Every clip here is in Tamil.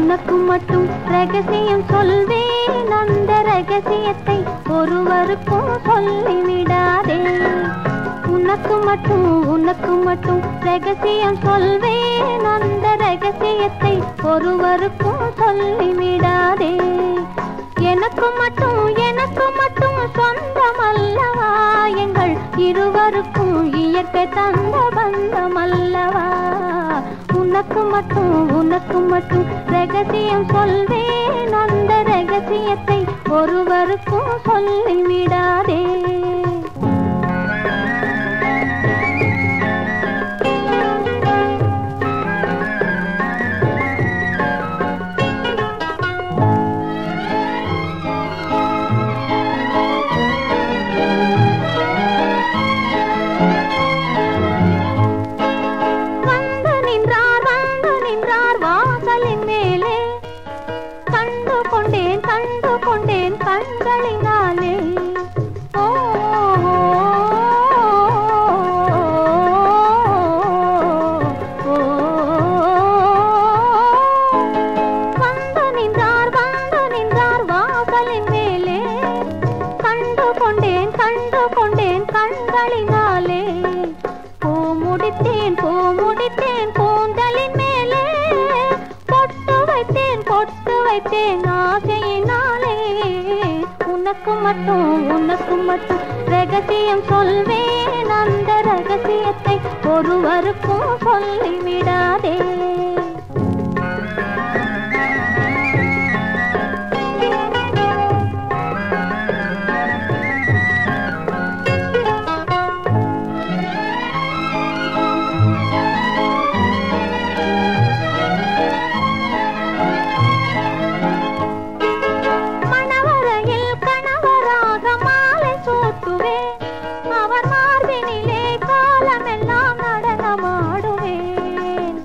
உனக்கு மட்டும் ரகசியம் சொல்வேன் அந்த ரகசியத்தை ஒருவருக்கும் சொல்லிவிடாதே உனக்கு மட்டும் உனக்கு மட்டும் ரகசியம் சொல்வேன் அந்த ரகசியத்தை ஒருவருக்கும் சொல்லிவிடாதே எனக்கு மட்டும் எனக்கு மட்டும் சொந்தம் அல்லவா எங்கள் இருவருக்கும் இயற்கை தந்த பந்தம் அல்லவா உனக்கு மட்டும் உனக்கு மட்டும் ரகசியம் சொல்வேன் அந்த ரகசியத்தை ஒருவருக்கும் சொல்லிவிடாதே வந்து நின்றார் வந்து நின்றார் வாசலின் மேலே கண்டு கொண்டேன் கண்டு கொண்டேன் கண்களினாலே ஓ, ஓ, வந்து நின்றார் வந்து நின்றார் வாசலின் மேலே கண்டு கொண்டேன் கண்டு கொண்டேன் கண்களினாலே பூ முடித்தேன் பூ முடித்தேன் கூந்தலின் மேலே பொட்டு வைத்தேன் பொட்டு வைத்தேன் ஆசையினாலே உனக்கு மட்டும் உனக்கு மட்டும் ரகசியம் சொல்வேன் அந்த ரகசியத்தை ஒருவருக்கும் சொல்லிவிடாதே மணவரையில் கணவராக மாலை சூட்டுவேன் அவர் மார்பினிலே காலமெல்லாம் நடனமாடுவேன்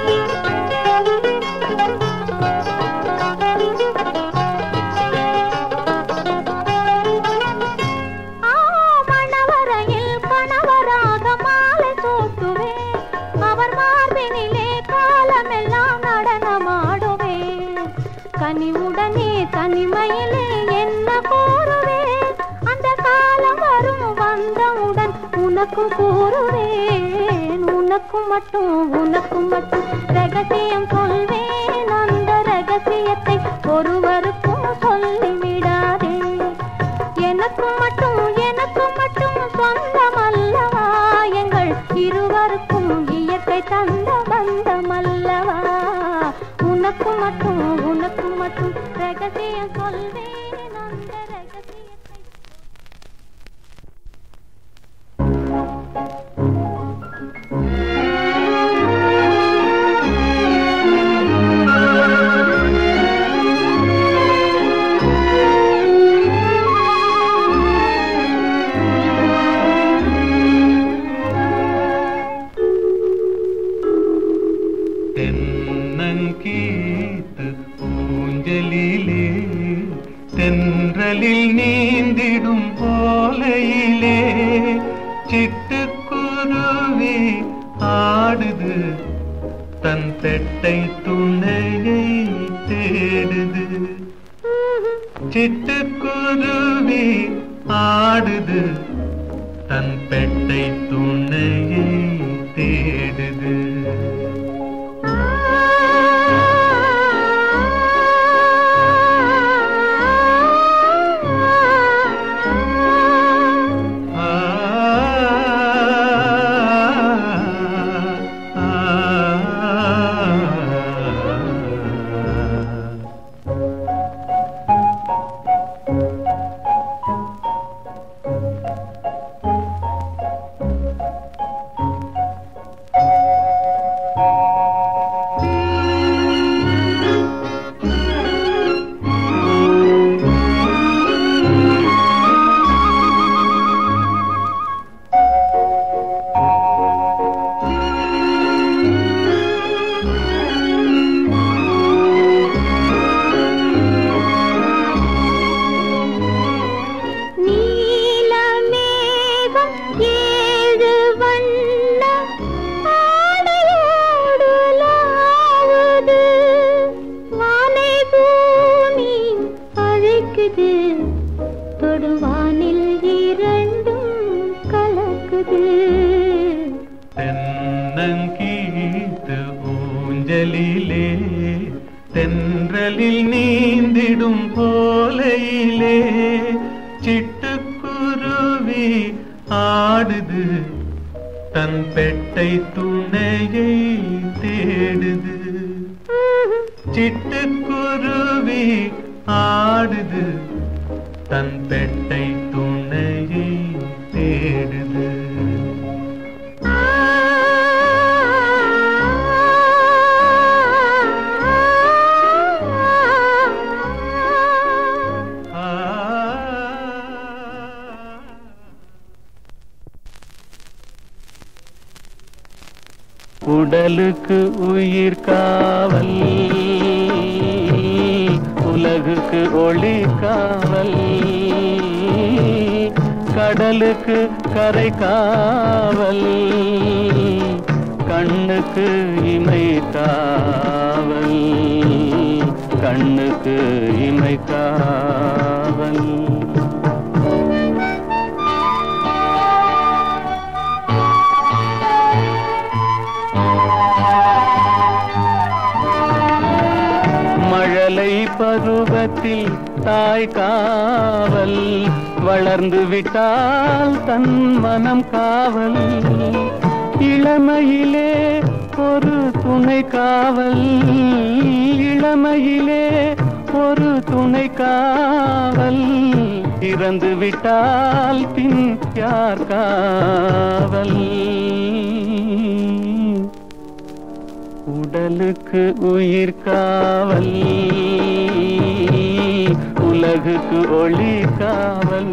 ஆ, மணவரையில் கணவராக மாலை சூட்டுவேன் அவர் மார்பினிலே காலமெல்லாம் நடனமாடுவேன் கனிவுடனே தனிமையிலே என்ன கூறுவேன் அந்த காலம் வரும் வந்தவுடன் உனக்கும் கூறுவேன் உனக்கும் மட்டும் உனக்கும் மட்டும் ரகசியம் சொல்வேன் அந்த ரகசியத்தை ஒருவருக்கும் சொல்லிவிடாதே எனக்கு மட்டும் எனக்கு மட்டும் சொந்தம் அல்லவா எங்கள் இருவருக்கும் இயற்கை தந்த பந்தம் அல்லவா உனக்கு மட்டும் உனக்கு மட்டும் ரகசியம் சொல்வேன் அந்த ரகசியத்தை தென்னங்கீத்து ஊஞ்சலிலே தென்றலில் நீந்திடும் போலையிலே சிட்டுக்குருவி ஆடுது தன் பெட்டை துணையை தேடுது சிட்டுக்குருவி ஆடுது தன் பெட்டை துணையை தேடுது ஆ, ஆ, ஆ. தென்றலில் நீந்திடும் போலையிலே சிட்டுக்குருவி ஆடுது தன் பெட்டை துணையை தேடுது சிட்டுக்குருவி ஆடுது தன் பெட்டை துணையை தேடுது ஆ உடலுக்கு உயிர் காவல் உலகுக்கு ஒளி காவல் கடலுக்கு கரை காவல் கண்ணுக்கு இமை காவல் கண்ணுக்கு இமை காவல் மழலை பருவத்தில் தாய் காவல் வளர்ந்து விட்டால் தன் மனம் காவல் இளமையிலே ஒரு துணை காவல் இளமையிலே ஒரு துணை காவல் இறந்து விட்டால் பின் யார் காவல் உடலுக்கு உயிர் காவல் உலகுக்கு ஒளி காவல்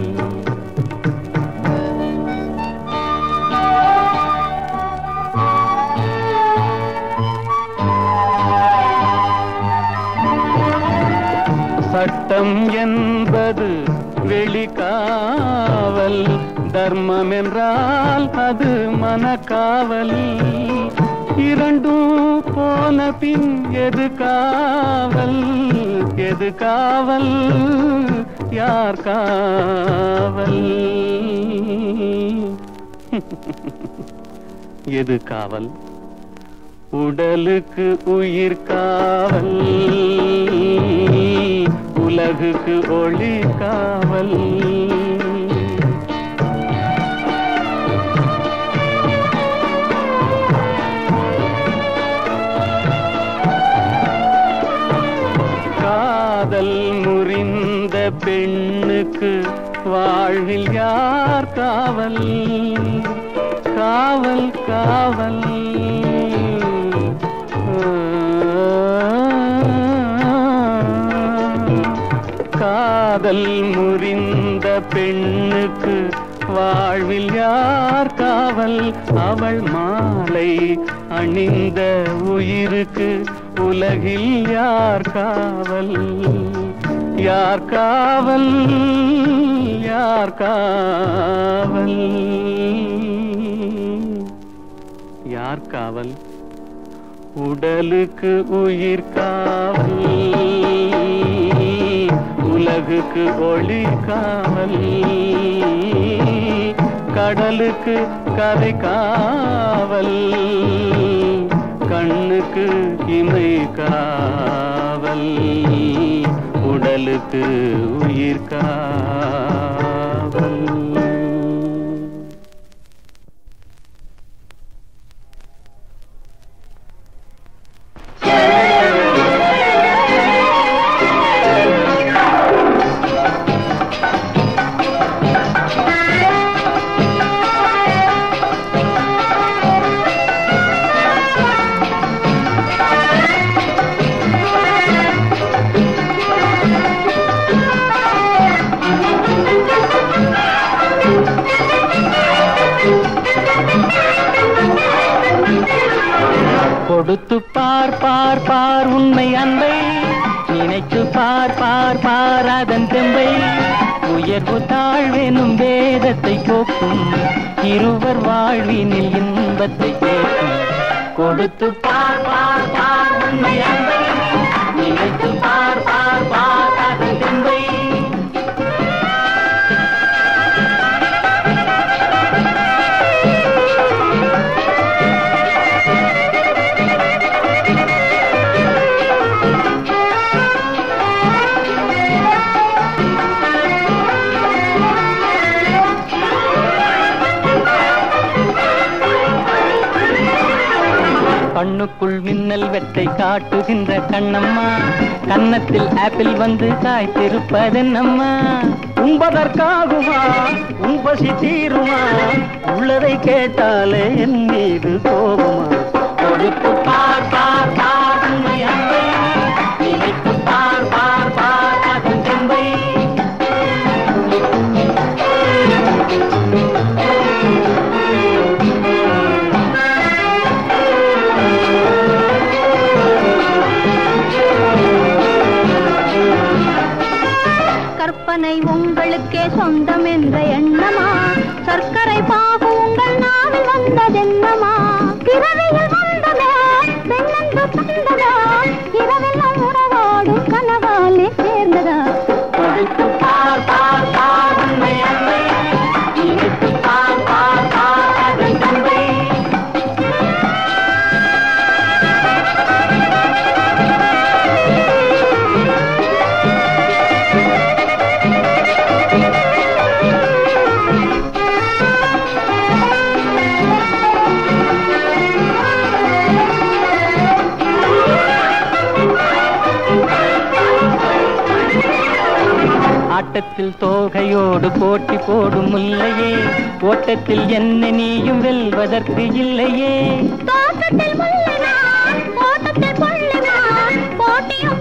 சட்டம் என்பது வெளிக்காவல் தர்மம் என்றால் அது மனக்காவல் இரண்டும் போன பின் எது காவல் எது காவல் யார் காவல் எது காவல் உடலுக்கு உயிர் காவல் உலகுக்கு ஒளி காவல் காதல் முறிந்த பெண்ணுக்கு வாழ்வில் யார் காவல் காவல் காவல் காதல் முறிந்த பெண்ணுக்கு வாழ்வில் யார் காவல் அவள் மாலை அணிந்த உயிருக்கு உலகில் யார் காவல் யார் காவல் யார் காவல் யார் காவல் உடலுக்கு உயிர் காவல் உலகுக்கு ஒளி காவல் கடலுக்கு கரை காவல் கண்ணுக்கு இமை காவல் உடலுக்கு உயிர் காவல் கொடுத்து பார் பார் பார் உண்மை அன்பை நினைத்து பார் பார் பார் அதன் தெம்பை உயர்வு தாழ்வெனும் வேதத்தை போக்கும் இருவர் வாழ்வினில் இன்பத்தை கேட்கும் கொடுத்து பார் பார் பார் உண்மை அன்பை நினைத்து பார் பார் பார் அதன் தெம்பை கண்ணுக்குள் மின்னல் வெட்டை காட்டுகின்ற கண்ணம்மா கன்னத்தில் ஆப்பிள் வந்து காய்த்திருப்பதென்னம்மா உண்பதற்காகுமா உன் பசி தீருமா உள்ளதை கேட்டாலே என் மீது கோபமா கொடுத்து பார் பார் பார் உண்மை அன்பை நினைத்து பார் பார் பார் அதன் தெம்பை கற்பனை உங்களுக்கே சொந்தம் என்ற எண்ணமா சர்க்கரை பாகு உங்கள் நாவில் வந்ததென்னமா பிறவியில் வந்ததா பெண்ணென்று தந்ததா இரவெல்லாம் உறவாடும் கனவாலே சேர்ந்ததா கொடுத்து பார் பார் பார் உண்மை அன்பை நினைத்து பார் பார் பார் அதன் தெம்பை ஆட்டத்தில் தோகையோடு போட்டி போடும் முல்லையே ஓட்டத்தில் என்ன நீயும் வெல்வதற்கு இல்லையே தோட்டத்தில் முல்லைதான் ஓட்டத்தில் கொள்ளைதான் போட்டியும்